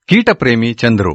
ಕೀಟಪ್ರೇಮಿ ಚಂದ್ರು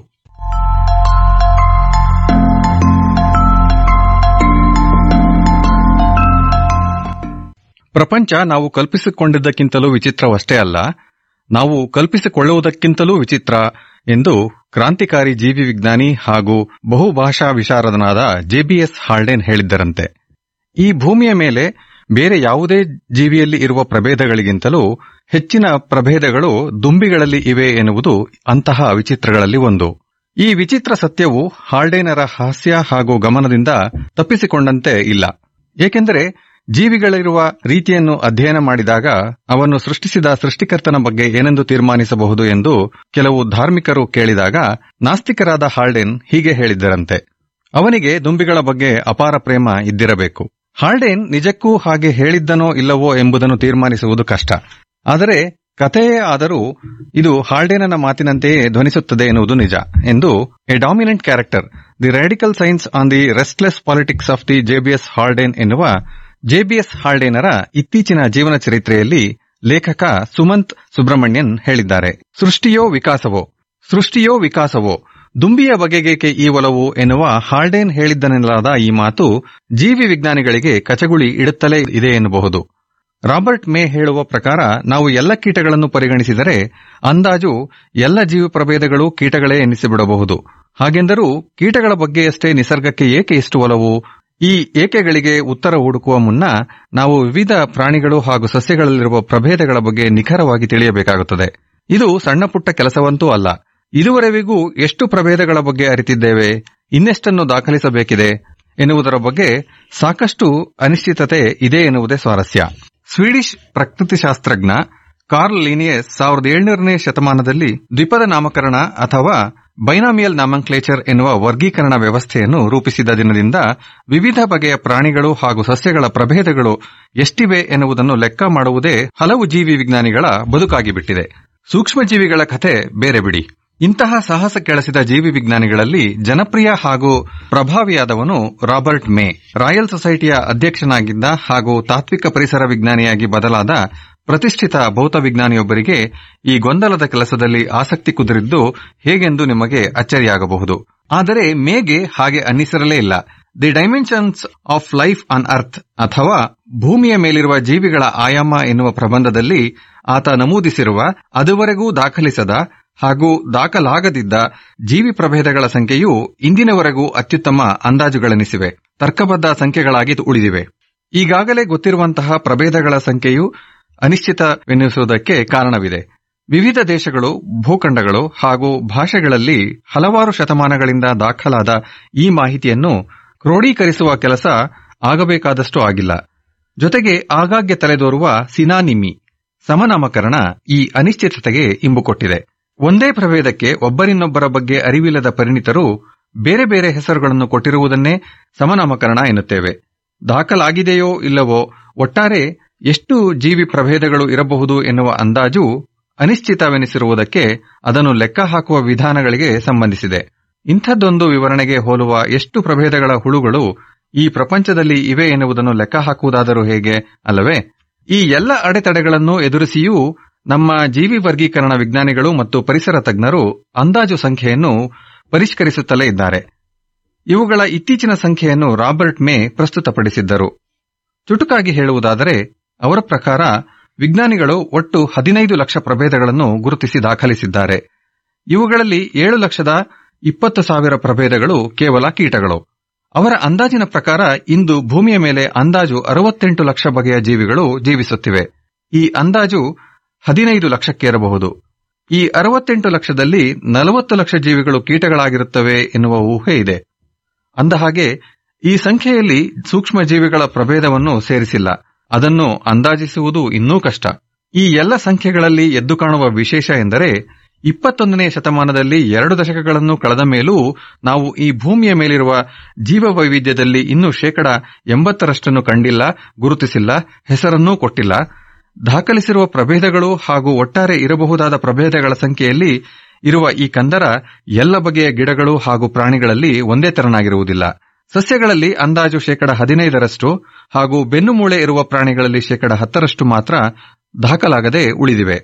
ಪ್ರಪಂಚ ನಾವು ಕಲ್ಪಿಸಿಕೊಂಡಿದ್ದಕ್ಕಿಂತಲೂ ವಿಚಿತ್ರವಷ್ಟೇ ಅಲ್ಲ ನಾವು ಕಲ್ಪಿಸಿಕೊಳ್ಳುವುದಕ್ಕಿಂತಲೂ ವಿಚಿತ್ರ ಎಂದು ಕ್ರಾಂತಿಕಾರಿ ಜೀವಿ ವಿಜ್ಞಾನಿ ಹಾಗೂ ಬಹುಭಾಷಾ ವಿಶಾರದನಾದ ಜೆಬಿಎಸ್ ಹಾಲ್ಡೇನ್ ಹೇಳಿದ್ದರಂತೆ ಈ ಭೂಮಿಯ ಮೇಲೆ ಬೇರೆ ಯಾವುದೇ ಜೀವಿಯಲ್ಲಿ ಇರುವ ಪ್ರಭೇದಗಳಿಗಿಂತಲೂ ಹೆಚ್ಚಿನ ಪ್ರಭೇದಗಳು ದುಂಬಿಗಳಲ್ಲಿ ಇವೆ ಎನ್ನುವುದು ಅಂತಹ ವಿಚಿತ್ರಗಳಲ್ಲಿ ಒಂದು ಈ ವಿಚಿತ್ರ ಸತ್ಯವು ಹಾಲ್ಡೇನರ ಹಾಸ್ಯ ಹಾಗೂ ಗಮನದಿಂದ ತಪ್ಪಿಸಿಕೊಂಡಂತೆ ಇಲ್ಲ ಏಕೆಂದರೆ ಜೀವಿಗಳಿರುವ ರೀತಿಯನ್ನು ಅಧ್ಯಯನ ಮಾಡಿದಾಗ ಅವನ್ನು ಸೃಷ್ಟಿಸಿದ ಸೃಷ್ಟಿಕರ್ತನ ಬಗ್ಗೆ ಏನೆಂದು ತೀರ್ಮಾನಿಸಬಹುದು ಎಂದು ಕೆಲವು ಧಾರ್ಮಿಕರು ಕೇಳಿದಾಗ ನಾಸ್ತಿಕರಾದ ಹಾಲ್ಡೇನ್ ಹೀಗೆ ಹೇಳಿದ್ದರಂತೆ ಅವನಿಗೆ ದುಂಬಿಗಳ ಬಗ್ಗೆ ಅಪಾರ ಪ್ರೇಮ ಇದ್ದಿರಬೇಕು ಹಾಲ್ಡೇನ್ ನಿಜಕ್ಕೂ ಹಾಗೆ ಹೇಳಿದ್ದನೋ ಇಲ್ಲವೋ ಎಂಬುದನ್ನು ತೀರ್ಮಾನಿಸುವುದು ಕಷ್ಟ ಆದರೆ ಕಥೆಯೇ ಆದರೂ ಇದು ಹಾಲ್ಡೇನನ ಮಾತಿನಂತೆಯೇ ಧ್ವನಿಸುತ್ತದೆ ಎನ್ನುವುದು ನಿಜ ಎಂದು a dominant character the radical science on the restless politics of the JBS Haldane ಎನ್ನುವ ಜೆಬಿಎಸ್ ಹಾಲ್ಡೇನರ ಇತ್ತೀಚಿನ ಜೀವನ ಚರಿತ್ರೆಯಲ್ಲಿ ಲೇಖಕ ಸುಮಂತ್ ಸುಬ್ರಹ್ಮಣ್ಯನ್ ಹೇಳಿದ್ದಾರೆ ಸೃಷ್ಟಿಯೋ ವಿಕಾಸವೋ ಸೃಷ್ಟಿಯೋ ವಿಕಾಸವೋ ದುಂಬಿಯ ಬಗೆಗೇಕೆ ಈ ಒಲವು ಎನ್ನುವ ಹಾಲ್ಡೇನ್ ಹೇಳಿದ್ದನೆನ್ನಲಾದ ಈ ಮಾತು ಜೀವಿ ವಿಜ್ಞಾನಿಗಳಿಗೆ ಕಚಗುಳಿ ಇಡುತ್ತಲೇ ಇದೆ ಎನ್ನಬಹುದು ರಾಬರ್ಟ್ ಮೇ ಹೇಳುವ ಪ್ರಕಾರ ನಾವು ಎಲ್ಲ ಕೀಟಗಳನ್ನು ಪರಿಗಣಿಸಿದರೆ ಅಂದಾಜು ಎಲ್ಲ ಜೀವಿ ಪ್ರಭೇದಗಳು ಕೀಟಗಳೇ ಎನ್ನಿಸಿಬಿಡಬಹುದು ಹಾಗೆಂದರೂ ಕೀಟಗಳ ಬಗ್ಗೆಯಷ್ಟೇ ನಿಸರ್ಗಕ್ಕೆ ಏಕೆ ಇಷ್ಟು ಒಲವು ಈ ಏಕೆಗಳಿಗೆ ಉತ್ತರ ಹುಡುಕುವ ಮುನ್ನ ನಾವು ವಿವಿಧ ಪ್ರಾಣಿಗಳು ಹಾಗೂ ಸಸ್ಯಗಳಲ್ಲಿರುವ ಪ್ರಭೇದಗಳ ಬಗ್ಗೆ ನಿಖರವಾಗಿ ತಿಳಿಯಬೇಕಾಗುತ್ತದೆ ಇದು ಸಣ್ಣ ಪುಟ್ಟ ಕೆಲಸವಂತೂ ಅಲ್ಲ ಇದುವರೆವಿಗೂ ಎಷ್ಟು ಪ್ರಭೇದಗಳ ಬಗ್ಗೆ ಅರಿತಿದ್ದೇವೆ ಇನ್ನೆಷ್ಟನ್ನು ದಾಖಲಿಸಬೇಕಿದೆ ಎನ್ನುವುದರ ಬಗ್ಗೆ ಸಾಕಷ್ಟು ಅನಿಶ್ಚಿತತೆ ಇದೆ ಎನ್ನುವುದೇ ಸ್ವಾರಸ್ಯ ಸ್ವೀಡಿಷ್ ಪ್ರಕೃತಿಶಾಸ್ತ್ರಜ್ಞ ಕಾರ್ಲ್ ಲಿನಿಯಸ್ ಸಾವಿರದ ಏಳ್ನೂರನೇ ಶತಮಾನದಲ್ಲಿ ದ್ವಿಪದ ನಾಮಕರಣ ಅಥವಾ ಬೈನಾಮಿಯಲ್ ನಾಮಂಕ್ಲೇಚರ್ ಎನ್ನುವ ವರ್ಗೀಕರಣ ವ್ಯವಸ್ಥೆಯನ್ನು ರೂಪಿಸಿದ ದಿನದಿಂದ ವಿವಿಧ ಬಗೆಯ ಪ್ರಾಣಿಗಳು ಹಾಗೂ ಸಸ್ಯಗಳ ಪ್ರಭೇದಗಳು ಎಷ್ಟಿವೆ ಎನ್ನುವುದನ್ನು ಲೆಕ್ಕ ಮಾಡುವುದೇ ಹಲವು ಜೀವಿ ವಿಜ್ಞಾನಿಗಳ ಬದುಕಾಗಿ ಬಿಟ್ಟಿದೆ ಸೂಕ್ಷ್ಮಜೀವಿಗಳ ಕಥೆ ಬೇರೆ ಬಿಡಿ ಇಂತಹ ಸಾಹಸ ಕೆಳಸಿದ ಜೀವಿ ವಿಜ್ಞಾನಿಗಳಲ್ಲಿ ಜನಪ್ರಿಯ ಹಾಗೂ ಪ್ರಭಾವಿಯಾದವನು ರಾಬರ್ಟ್ ಮೇ ರಾಯಲ್ ಸೊಸೈಟಿಯ ಅಧ್ಯಕ್ಷನಾಗಿದ್ದ ಹಾಗೂ ತಾತ್ವಿಕ ಪರಿಸರ ವಿಜ್ಞಾನಿಯಾಗಿ ಬದಲಾದ ಪ್ರತಿಷ್ಠಿತ ಭೌತ ವಿಜ್ಞಾನಿಯೊಬ್ಬರಿಗೆ ಈ ಗೊಂದಲದ ಕೆಲಸದಲ್ಲಿ ಆಸಕ್ತಿ ಕುದುರಿದ್ದು ಹೇಗೆಂದು ನಿಮಗೆ ಅಚ್ಚರಿಯಾಗಬಹುದು ಆದರೆ ಮೇಗೆ ಹಾಗೆ ಅನ್ನಿಸಿರಲೇ ಇಲ್ಲ the dimensions of life on earth ಅಥವಾ ಭೂಮಿಯ ಮೇಲಿರುವ ಜೀವಿಗಳ ಆಯಾಮ ಎನ್ನುವ ಪ್ರಬಂಧದಲ್ಲಿ ಆತ ನಮೂದಿಸಿರುವ ಅದುವರೆಗೂ ದಾಖಲಿಸದ ಹಾಗೂ ದಾಖಲಾಗದಿದ್ದ ಜೀವಿ ಪ್ರಭೇದಗಳ ಸಂಖ್ಯೆಯು ಇಂದಿನವರೆಗೂ ಅತ್ಯುತ್ತಮ ಅಂದಾಜುಗಳೆನಿಸಿವೆ ತರ್ಕಬದ್ಧ ಸಂಖ್ಯೆಗಳಾಗಿ ಉಳಿದಿವೆ ಈಗಾಗಲೇ ಗೊತ್ತಿರುವಂತಹ ಪ್ರಭೇದಗಳ ಸಂಖ್ಯೆಯು ಅನಿಶ್ಚಿತವೆನ್ನಿಸುವುದಕ್ಕೆ ಕಾರಣವಿದೆ ವಿವಿಧ ದೇಶಗಳು ಭೂಖಂಡಗಳು ಹಾಗೂ ಭಾಷೆಗಳಲ್ಲಿ ಹಲವಾರು ಶತಮಾನಗಳಿಂದ ದಾಖಲಾದ ಈ ಮಾಹಿತಿಯನ್ನು ಕ್ರೋಢೀಕರಿಸುವ ಕೆಲಸ ಆಗಬೇಕಾದಷ್ಟು ಆಗಿಲ್ಲ ಜೊತೆಗೆ ಆಗಾಗ್ಗೆ ತಲೆದೋರುವ ಸಿನಾನಿಮಿ ಸಮನಾಮಕರಣ ಈ ಅನಿಶ್ಚಿತತೆಗೆ ಇಂಬು ಕೊಟ್ಟಿದೆ ಒಂದೇ ಪ್ರಭೇದಕ್ಕೆ ಒಬ್ಬರಿನ್ನೊಬ್ಬರ ಬಗ್ಗೆ ಅರಿವಿಲ್ಲದ ಪರಿಣಿತರು ಬೇರೆ ಬೇರೆ ಹೆಸರುಗಳನ್ನು ಕೊಟ್ಟಿರುವುದನ್ನೇ ಸಮನಾಮಕರಣ ಎನ್ನುತ್ತೇವೆ ದಾಖಲಾಗಿದೆಯೋ ಇಲ್ಲವೋ ಒಟ್ಟಾರೆ ಎಷ್ಟು ಜೀವಿ ಪ್ರಭೇದಗಳು ಇರಬಹುದು ಎನ್ನುವ ಅಂದಾಜು ಅನಿಶ್ಚಿತವೆನಿಸಿರುವುದಕ್ಕೆ ಅದನ್ನು ಲೆಕ್ಕ ಹಾಕುವ ವಿಧಾನಗಳಿಗೆ ಸಂಬಂಧಿಸಿದೆ ಇಂಥದ್ದೊಂದು ವಿವರಣೆಗೆ ಹೋಲುವ ಎಷ್ಟು ಪ್ರಭೇದಗಳ ಹುಳುಗಳು ಈ ಪ್ರಪಂಚದಲ್ಲಿ ಇವೆ ಎನ್ನುವುದನ್ನು ಲೆಕ್ಕ ಹಾಕುವುದಾದರೂ ಹೇಗೆ ಅಲ್ಲವೇ ಈ ಎಲ್ಲ ಅಡೆತಡೆಗಳನ್ನು ಎದುರಿಸಿಯೂ ನಮ್ಮ ಜೀವಿ ವರ್ಗೀಕರಣ ವಿಜ್ಞಾನಿಗಳು ಮತ್ತು ಪರಿಸರ ತಜ್ಞರು ಅಂದಾಜು ಸಂಖ್ಯೆಯನ್ನು ಪರಿಷ್ಕರಿಸುತ್ತಲೇ ಇದ್ದಾರೆ ಇವುಗಳ ಇತ್ತೀಚಿನ ಸಂಖ್ಯೆಯನ್ನು ರಾಬರ್ಟ್ ಮೇ ಪ್ರಸ್ತುತಪಡಿಸಿದ್ದರು ಚುಟುಕಾಗಿ ಹೇಳುವುದಾದರೆ ಅವರ ಪ್ರಕಾರ ವಿಜ್ಞಾನಿಗಳು ಒಟ್ಟು ಹದಿನೈದು ಲಕ್ಷ ಪ್ರಭೇದಗಳನ್ನು ಗುರುತಿಸಿ ದಾಖಲಿಸಿದ್ದಾರೆ ಇವುಗಳಲ್ಲಿ ಏಳು ಲಕ್ಷದ ಇಪ್ಪತ್ತು ಸಾವಿರ ಪ್ರಭೇದಗಳು ಕೇವಲ ಕೀಟಗಳು ಅವರ ಅಂದಾಜಿನ ಪ್ರಕಾರ ಇಂದು ಭೂಮಿಯ ಮೇಲೆ ಅಂದಾಜು ಅರವತ್ತೆಂಟು ಲಕ್ಷ ಬಗೆಯ ಜೀವಿಗಳು ಜೀವಿಸುತ್ತಿವೆ ಈ ಅಂದಾಜು ಹದಿನೈದು ಲಕ್ಷಕ್ಕೇರಬಹುದು ಈ ಅರವತ್ತೆಂಟು ಲಕ್ಷದಲ್ಲಿ ನಲವತ್ತು ಲಕ್ಷ ಜೀವಿಗಳು ಕೀಟಗಳಾಗಿರುತ್ತವೆ ಎನ್ನುವ ಊಹೆ ಇದೆ ಅಂದಹಾಗೆ ಈ ಸಂಖ್ಯೆಯಲ್ಲಿ ಸೂಕ್ಷ್ಮ ಜೀವಿಗಳ ಪ್ರಭೇದವನ್ನು ಸೇರಿಸಿಲ್ಲ ಅದನ್ನು ಅಂದಾಜಿಸುವುದು ಇನ್ನೂ ಕಷ್ಟ ಈ ಎಲ್ಲ ಸಂಖ್ಯೆಗಳಲ್ಲಿ ಎದ್ದು ಕಾಣುವ ವಿಶೇಷ ಎಂದರೆ ಇಪ್ಪತ್ತೊಂದನೇ ಶತಮಾನದಲ್ಲಿ ಎರಡು ದಶಕಗಳನ್ನು ಕಳೆದ ಮೇಲೂ ನಾವು ಈ ಭೂಮಿಯ ಮೇಲಿರುವ ಜೀವ ವೈವಿಧ್ಯದಲ್ಲಿ ಇನ್ನೂ ಶೇಕಡ ಎಂಬತ್ತರಷ್ಟನ್ನು ಕಂಡಿಲ್ಲ ಗುರುತಿಸಿಲ್ಲ ಹೆಸರನ್ನೂ ಕೊಟ್ಟಿಲ್ಲ ದಾಖಲಿಸಿರುವ ಪ್ರಭೇದಗಳು ಹಾಗೂ ಒಟ್ಟಾರೆ ಇರಬಹುದಾದ ಪ್ರಭೇದಗಳ ಸಂಖ್ಯೆಯಲ್ಲಿ ಇರುವ ಈ ಕಂದರ ಎಲ್ಲ ಬಗೆಯ ಗಿಡಗಳು ಹಾಗೂ ಪ್ರಾಣಿಗಳಲ್ಲಿ ಒಂದೇ ತೆರನಾಗಿರುವುದಿಲ್ಲ ಸಸ್ಯಗಳಲ್ಲಿ ಅಂದಾಜು ಶೇಕಡ ಹದಿನೈದರಷ್ಟು ಹಾಗೂ ಬೆನ್ನುಮೂಳೆ ಇರುವ ಪ್ರಾಣಿಗಳಲ್ಲಿ ಶೇಕಡ ಹತ್ತರಷ್ಟು ಮಾತ್ರ ದಾಖಲಾಗದೆ ಉಳಿದಿವೆ